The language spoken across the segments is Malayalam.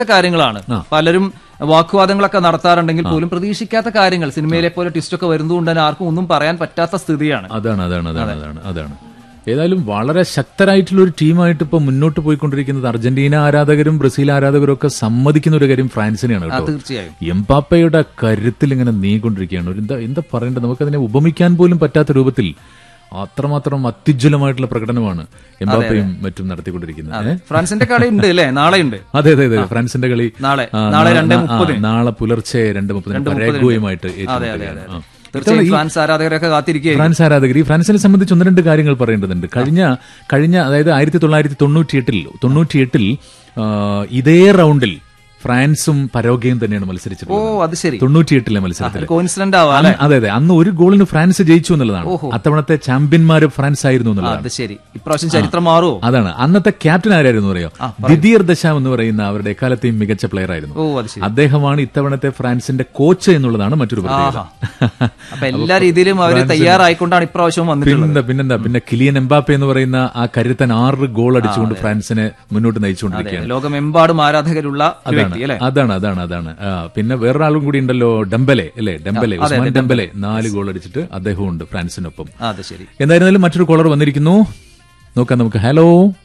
കാര്യങ്ങളാണ് പലരും വാഗ്വാദങ്ങളൊക്കെ നടത്താറുണ്ടെങ്കിൽ പോലും പ്രതീക്ഷിക്കാത്ത കാര്യങ്ങൾ സിനിമയിലെ പോലെ ട്വിസ്റ്റ് ഒക്കെ വരുന്നതുകൊണ്ട് തന്നെ ആർക്കും ഒന്നും പറയാൻ പറ്റാത്ത സ്ഥിതിയാണ് അതാണ് അതാണ് അതാണ് അതാണ് അതാണ് ഏതായാലും വളരെ ശക്തരായിട്ടുള്ള ഒരു ടീമായിട്ട് ഇപ്പൊ മുന്നോട്ട് പോയിക്കൊണ്ടിരിക്കുന്നത് അർജന്റീന ആരാധകരും ബ്രസീൽ ആരാധകരും ഒക്കെ സമ്മതിക്കുന്ന ഒരു കാര്യം ഫ്രാൻസിനെയാണ് ആ, കേട്ടോ തീർച്ചയായും എംപാപ്പയുടെ കരുത്തിൽ ഇങ്ങനെ നീങ്ങിക്കൊണ്ടിരിക്കുകയാണ് ഒരു എന്താ എന്താ പറയേണ്ടത് നമുക്കതിനെ ഉപമിക്കാൻ പോലും പറ്റാത്ത രൂപത്തിൽ അത്രമാത്രം അത്യുജ്വലമായിട്ടുള്ള പ്രകടനമാണ് എംപാപ്പയും മറ്റും നടത്തിക്കൊണ്ടിരിക്കുന്നത് ഏ? ഫ്രാൻസിന്റെ കളി ഉണ്ട് അല്ലേ നാളെ ഉണ്ട് അതെ അതെ അതെ ഫ്രാൻസിന്റെ കളി നാളെ ആ, നാളെ നാ- രണ്ടേ ആ, മുപ്പതിന് നാളെ പുലർച്ചെ രണ്ട് മുപ്പതിന് പരാഗ്വയുമായിട്ട് അതെ അതെ അതെ ഏറ്റുമുട്ടുകയാണ്. ആ. തീർച്ചയായും ഫ്രാൻസ് ആരാധകരൊക്കെ കാത്തിരിക്കുകയായിരിക്കും ഫ്രാൻസ് ആരാധകർ ഈ ഫ്രാൻസിനെ സംബന്ധിച്ച് ഒന്ന് രണ്ട് കാര്യങ്ങൾ പറയേണ്ടതുണ്ട് കഴിഞ്ഞ കഴിഞ്ഞ അതായത് ആയിരത്തി തൊള്ളായിരത്തി തൊണ്ണൂറ്റിയെട്ടിൽ തൊണ്ണൂറ്റിയെട്ടിൽ ആ, ഇതേ റൗണ്ടിൽ ഫ്രാൻസും പരോഗയും തന്നെയാണ് ഓ മത്സരിച്ചിട്ടുള്ളത് അത് ശരി തൊണ്ണൂറ്റിയെട്ടിലെ മത്സരത്തിൽ കോയിൻസിഡന്റ് ആവാം അല്ലെ അതെ അതെ അന്ന് ഒരു ഗോളിന് ഫ്രാൻസ് ജയിച്ചു എന്നുള്ളതാണ് അത്തവണത്തെ ചാമ്പ്യന്മാര് ഫ്രാൻസ് ആയിരുന്നു എന്നുള്ളതാണ് അത് ശരി ഇപ്രാവശ്യം ചരിത്രം മാറുമോ അതാണ് അന്നത്തെ ക്യാപ്റ്റൻ ആരായിരുന്നു അറിയോ ദിദിയർ ദശാം എന്ന് പറയുന്ന അവരുടെ എക്കാലത്തെയും മികച്ച പ്ലെയർ ആയിരുന്നു ഓ അത് ശരി അദ്ദേഹമാണ് ഇത്തവണത്തെ ഫ്രാൻസിന്റെ കോച്ച് എന്നുള്ളതാണ് മറ്റൊരു പ്രത്യേകത അപ്പൊ എല്ലാ രീതിയിലും അവര് തയ്യാറായിക്കൊണ്ടാണ് ഇപ്രാവശ്യം വന്നിട്ടുള്ളത് പിന്നെന്താ പിന്നെന്താ പിന്നെ കിലിയൻ എംബാപ്പെ എന്ന് പറയുന്ന ആ കരുത്തൻ ആറ് ഗോൾ അടിച്ചുകൊണ്ട് ഫ്രാൻസിനെ മുന്നോട്ട് നയിച്ചുകൊണ്ടിരിക്കുകയാണ് ലോകമെമ്പാടും ആരാധകരുള്ള ഒരു വ്യക്തി അല്ലെ അതാണ് അതാണ് അതാണ് ആ, പിന്നെ വേറൊരാളും കൂടി ഉണ്ടല്ലോ ഡംബലെ അല്ലേ ഡംബലെ ഉസ്മാൻ ഡംബലെ നാല് ഗോൾ അടിച്ചിട്ട് അദ്ദേഹവും ഉണ്ട് ഫ്രാൻസിനൊപ്പം ആ, അത് ശരി എന്തായിരുന്നാലും മറ്റൊരു കോളർ വന്നിരിക്കുന്നു നോക്കാം നമുക്ക് ഹലോ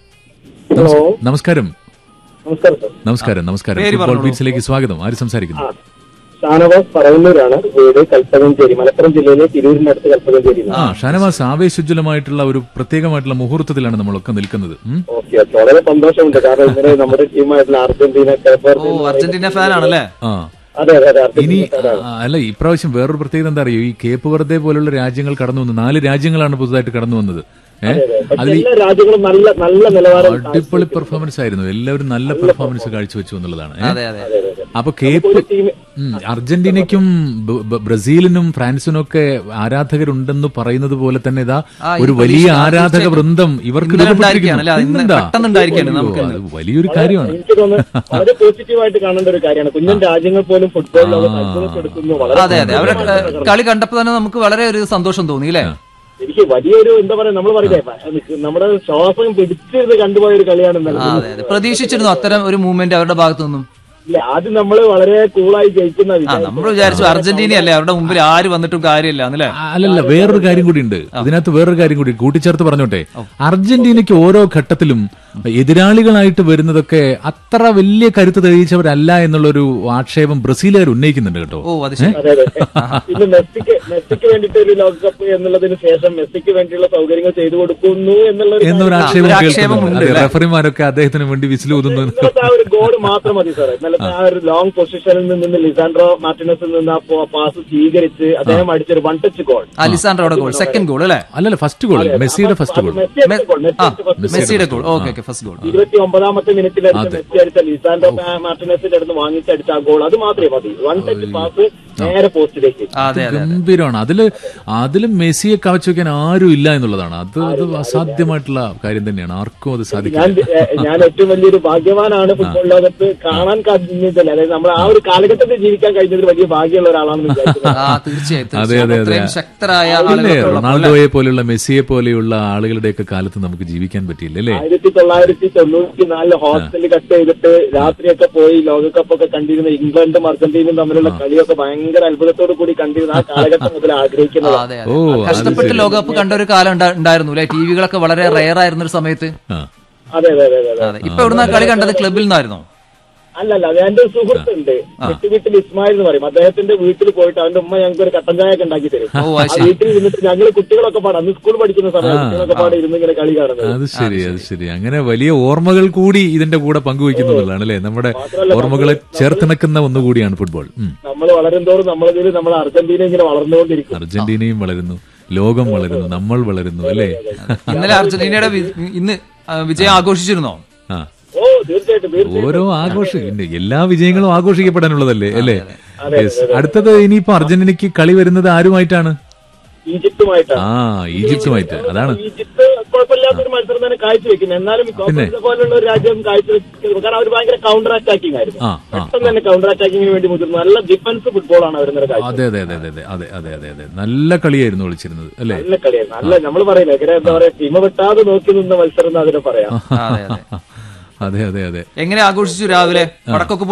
ഹലോ നമസ്കാരം നമസ്കാരം സർ നമസ്കാരം നമസ്കാരം പേര് ഫുട്ബോൾ പറഞ്ഞോളൂ. ബീച്ചിലേക്ക് സ്വാഗതം ആര് സംസാരിക്കുന്നു ഷാനവാസ് പറവന്നൂരാണ് വീട് കൽപ്പകഞ്ചേരി മലപ്പുറം ജില്ലയിലെ തിരൂരിനടുത്ത് കൽപ്പകഞ്ചേരി ആ ഷാനവാസ് ആവേശോജ്വലമായിട്ടുള്ള ഒരു പ്രത്യേകമായിട്ടുള്ള മുഹൂർത്തത്തിലാണ് നമ്മളൊക്കെ നിൽക്കുന്നത് ഉം. ഓക്കെ ഓക്കെ വളരെ സന്തോഷമുണ്ട് കാരണം ഇന്നലെ നമ്മുടെ ടീമായിട്ടുള്ള അർജന്റീന കേപ്പ് ഓ അർജന്റീന ഫാൻ ആണല്ലേ ആ അതെ അതെ അതെ ഇനി അർജന്റീന ആ, അല്ല ഇപ്രാവശ്യം വേറൊരു പ്രത്യേകത എന്താ അറിയോ ഈ കേപ്പ് വെറുതെ പോലുള്ള രാജ്യങ്ങൾ കടന്നു വന്നു നാല് രാജ്യങ്ങളാണ് പുതുതായിട്ട് കടന്നു വന്നത് ഏഹ് പക്ഷെ എല്ലാ രാജ്യങ്ങളും നല്ല നല്ല നിലവാരം അടിപൊളി പെർഫോമൻസ് ആയിരുന്നു എല്ലാവരും നല്ല പെർഫോമൻസ് കാഴ്ചവെച്ചു എന്നുള്ളതാണ് ഏ? അതെ അതെ അപ്പൊ കേപ്പ് ടീം ഉം, അർജന്റീനയ്ക്കും ബ- ബ- ബ്രസീലിനും ഫ്രാൻസിനും ഒക്കെ ആരാധകരുണ്ടെന്ന് പറയുന്നത് പോലെ തന്നെ ഇതാ ആ, ഈ ഒരു വലിയ പരീക്ഷ ആരാധക തീർച്ചയായും വൃന്ദം ഇവർക്ക് ഇന്നലെ രൂപപ്പെട്ടിരിക്കുന്നു. ഉണ്ടായിരിക്കുകയാണ് അല്ലേ? ഇന്ന് പിന്നെന്താ? പെട്ടെന്ന് ഉണ്ടായിരിക്കുകയാണ് അയ്യോ, നമുക്ക് അത് വലിയൊരു കാര്യമാണ് എനിക്ക് തോന്നുന്നു വളരെ പോസിറ്റീവായിട്ട് കാണേണ്ട ഒരു കാര്യമാണ് കുഞ്ഞൻ രാജ്യങ്ങൾ പോലും ഫുട്ബോൾ ലോകത്ത് അത്ഭുതപ്പെടുത്തുന്നു വളരെ അതെ അതെ അവരെ ഏഹ്, കളി കണ്ടപ്പോ തന്നെ നമുക്ക് വളരെ ഒരു സന്തോഷം തോന്നി അല്ലേ എനിക്ക് വലിയൊരു എന്താ പറയാ നമ്മൾ പറയില്ലേ നമ്മുടെ ശ്വാസം പിടിച്ചിരുന്ന് കണ്ടുപോയ ഒരു കളിയാണ് ഇന്നലെ ആ, അതെ അതെ പ്രതീക്ഷിച്ചിരുന്നു അത്തരം ഒരു മൂവ്മെന്റ് അവരുടെ ഭാഗത്തു നിന്നും ഇല്ല ആദ്യം നമ്മൾ വളരെ കൂളായി ജയിക്കുന്ന ആ വിചാരിച്ചു. നമ്മൾ വിചാരിച്ചു അർജന്റീന അല്ലേ അവരുടെ മുമ്പിൽ ആര് വന്നിട്ടും കാര്യമില്ല എന്നല്ലേ ആ, അല്ലല്ല വേറൊരു കാര്യം കൂടി ഉണ്ട് ഇതിനകത്ത് വേറൊരു കാര്യം കൂടി കൂട്ടിച്ചേർത്ത് പറഞ്ഞോട്ടെ അർജന്റീനയ്ക്ക് ഓരോ ഘട്ടത്തിലും എതിരാളികളായിട്ട് വരുന്നതൊക്കെ അത്ര വലിയ കരുത്ത് തെളിയിച്ചവരല്ല എന്നുള്ളൊരു ആക്ഷേപം ബ്രസീലുകാർ ഉന്നയിക്കുന്നുണ്ട് കേട്ടോ ഓ അത് ശരി അതെ അതെ പിന്നെ മെസ്സിക്ക് മെസ്സിക്ക് വേണ്ടിയിട്ട് ഒരു ലോകകപ്പ് എന്നുള്ളതിന് ശേഷം മെസ്സിക്ക് വേണ്ടിയുള്ള സൗകര്യങ്ങൾ ചെയ്തു കൊടുക്കുന്നു എന്നുള്ള ഒരു എന്നൊരു ആ, ആക്ഷേപം ഒരു ആക്ഷേപം കേൾക്കുന്നുണ്ട് ഉണ്ട് അതെ, അല്ലേ? റഫറിമാരൊക്കെ അദ്ദേഹത്തിന് വേണ്ടി വിസിൽ ഊതുന്നു എന്ന് ഇന്നലത്തെ ആ ഒരു ഗോൾ മാത്രം മതി സാർ ഇന്നലത്തെ ആ ഒരു ലോങ് പൊസിഷനിൽ നിന്ന് ലിസാൻഡ്രോ മാർട്ടിനസിൽ നിന്ന് ആ പാസ് സ്വീകരിച്ച് അദ്ദേഹം അടിച്ചൊരു വൺ ടച്ച് ഗോൾ അലിസാൻഡ്രോയുടെ ഗോൾ സെക്കൻഡ് ഗോൾ അല്ലേ അല്ലല്ല ഫസ്റ്റ് ഗോൾ മെസ്സിയുടെ ഫസ്റ്റ് ഗോൾ മെസ്സി അടിച്ച ഗോൾ മെസ്സി ആ അടിച്ച first മെസ്സിയുടെ goal okay okay first goal ഇരുപത്തി ഒമ്പതാമത്തെ മിനിറ്റിൽ അടിച്ച മെസ്സി അടിച്ച ലിസാൻഡ്രോ മാർട്ടിനസിന്റെ അടുത്ത് വാങ്ങിച്ചടിച്ച ആ ഗോൾ അത് മാത്രമേ മതി വൺ ടച്ച് പാസ് നേരെ പോസ്റ്റിലേക്ക് അതെ അതെ ഗംഭീരമാണ് അതില് അതിലും മെസ്സിയെ കവച്ചു വെക്കാൻ ആരും ഇല്ല എന്നുള്ളതാണ് അത് അത് അസാധ്യമായിട്ടുള്ള കാര്യം തന്നെയാണ് ആർക്കും അത് ഞാൻ സാധിക്കില്ല ഏ, ഞാൻ ഏറ്റവും വലിയൊരു ഭാഗ്യവാനാണ് ഫുട്ബോൾ ലോകത്ത് കാണാൻ കഴിഞ്ഞതില്ല അതായത് നമ്മൾ ആ ഒരു കാലഘട്ടത്തിൽ ജീവിക്കാൻ കഴിഞ്ഞതിൽ വലിയ ഭാഗ്യമുള്ള ഒരാളാണെന്ന് വിചാരിക്കുന്നത് ആ തീർച്ചയായും അതെ, തീർച്ചയായും അതെ, അതെ. അത്രയും ശക്തരായ പിന്നെ ആളുകളൊക്കെ റൊണാൾഡോയെ പോലെയുള്ള മെസ്സിയെ പോലെയുള്ള ആളുകളുടെയൊക്കെ കാലത്ത് നമുക്ക് ജീവിക്കാൻ പറ്റിയില്ല അല്ലേ ആയിരത്തി തൊള്ളായിരത്തി തൊണ്ണൂറ്റി നാലില് ഹോസ്റ്റലിൽ കട്ട് ചെയ്തിട്ട് രാത്രിയൊക്കെ പോയി ലോകകപ്പ് ഒക്കെ കണ്ടിരുന്ന ഇംഗ്ലണ്ടും അർജന്റീനയും തമ്മിലുള്ള കളിയൊക്കെ ഭയങ്കര അത്ഭുതത്തോടു കൂടി കണ്ടിരുന്ന ആ കാലഘട്ടം മുതൽ ആ, ആഗ്രഹിക്കുന്നത് അതെ ഓ, അതെ അത് കഷ്ടപ്പെട്ട് ശരി. ലോകകപ്പ് കണ്ട ഒരു കാലം ഉണ്ടാ- ഉണ്ടായിരുന്നു അല്ലെ ടിവികളൊക്കെ വളരെ റയർ ആയിരുന്ന ഒരു സമയത്ത് ആ അതെ അതെ അതെ അതെ അതെ ഇപ്പൊ എവിടുന്ന കളി കണ്ടത് ക്ലബിൽ നിന്നായിരുന്നോ അല്ലല്ല അത് എന്റെ ഒരു സുഹൃത്തുണ്ട് വീട്ടിൽ വീട്ടിൽ ഇസ്മായിൽ എന്ന് പറയും അദ്ദേഹത്തിന്റെ വീട്ടിൽ പോയിട്ട് അവന്റെ ഉമ്മ ഞങ്ങൾക്ക് ഒരു കട്ടൻ ചായ ഒക്കെ ഉണ്ടാക്കി തരും ഓ അത് ആ ശരി വീട്ടിൽ ഇരുന്നിട്ട് ഞങ്ങൾ കുട്ടികളൊക്കെ പാടെ അന്ന് സ്കൂൾ പഠിക്കുന്ന സമയം കുട്ടികളൊക്കെ പാടെ ഇരുന്ന് ഇങ്ങനെ കളി കാണുന്നത് അത് ശരി അത് ശരി അങ്ങനെ വലിയ ഓർമ്മകൾ കൂടി ഇതിന്റെ കൂടെ പങ്കുവയ്ക്കുന്നുള്ളതാണ് അല്ലേ നമ്മുടെ ഓർമ്മകളെ ചേർത്തിണക്കുന്ന ഒന്നുകൂടിയാണ് ഫുട്ബോൾ ഉം. നമ്മൾ വളരും തോറും നമ്മളതിൽ നമ്മൾ അർജന്റീന ഇങ്ങനെ വളർന്നുകൊണ്ടിരിക്കും അർജന്റീനയും വളരുന്നു ലോകം വളരുന്നു നമ്മൾ വളരുന്നു അല്ലേ ഇന്നലെ അർജന്റീനയുടെ വി- ഇന്ന് ആ, വിജയം ആഘോഷിച്ചിരുന്നോ ആ ഓ തീർച്ചയായിട്ടും തീർച്ചയായിട്ടും ഓരോ ആഘോഷം പിന്നെ എല്ലാ വിജയങ്ങളും ആഘോഷിക്കപ്പെടാനുള്ളതല്ലേ അല്ലേ Yes. അടുത്തത് ഇനിയിപ്പോ അർജന്റീനയ്ക്ക് കളി വരുന്നത് ആരുമായിട്ടാണ് ഈജിപ്തുമായിട്ടാണ് ആ ഈജിപ്തുമായിട്ട് അതാണ് ഈജിപ്ത് കുഴപ്പമില്ലാത്തൊരു മത്സരം തന്നെ കാഴ്ചവെക്കുന്നത് എന്നാലും കോപ്പ പോലുള്ള ഒരു രാജ്യം കാഴ്ചവെക്കുന്നത് കാരണം അവർ ഭയങ്കര കൗണ്ടർ അറ്റാക്കിംഗ് ആയിരുന്നു ആ ആ പെട്ടെന്ന് തന്നെ കൗണ്ടർ അറ്റാക്കിങ്ങിന് വേണ്ടി മുതിർന്നു നല്ല ഡിഫൻസ് ഫുട്ബോളാണ് അവർ ഇന്നലെ കാഴ്ച അതെ അതെ അതെ അതെ അതെ അതെ അതെ അതെ അതെ നല്ല കളിയായിരുന്നു വിളിച്ചിരുന്നത് അല്ലേ നല്ല കളിയായിരുന്നു നല്ല നമ്മൾ പറയില്ല ഇങ്ങനെ എന്താ പറയാ ടീമ വിട്ടാതെ നോക്കി നിന്ന മത്സരം എന്ന് അതിനെ പറയാം അതെ അതെ അതെ അതെ അതെ എങ്ങനെ ആഘോഷിച്ചു രാവിലെ പടക്കൊക്കെ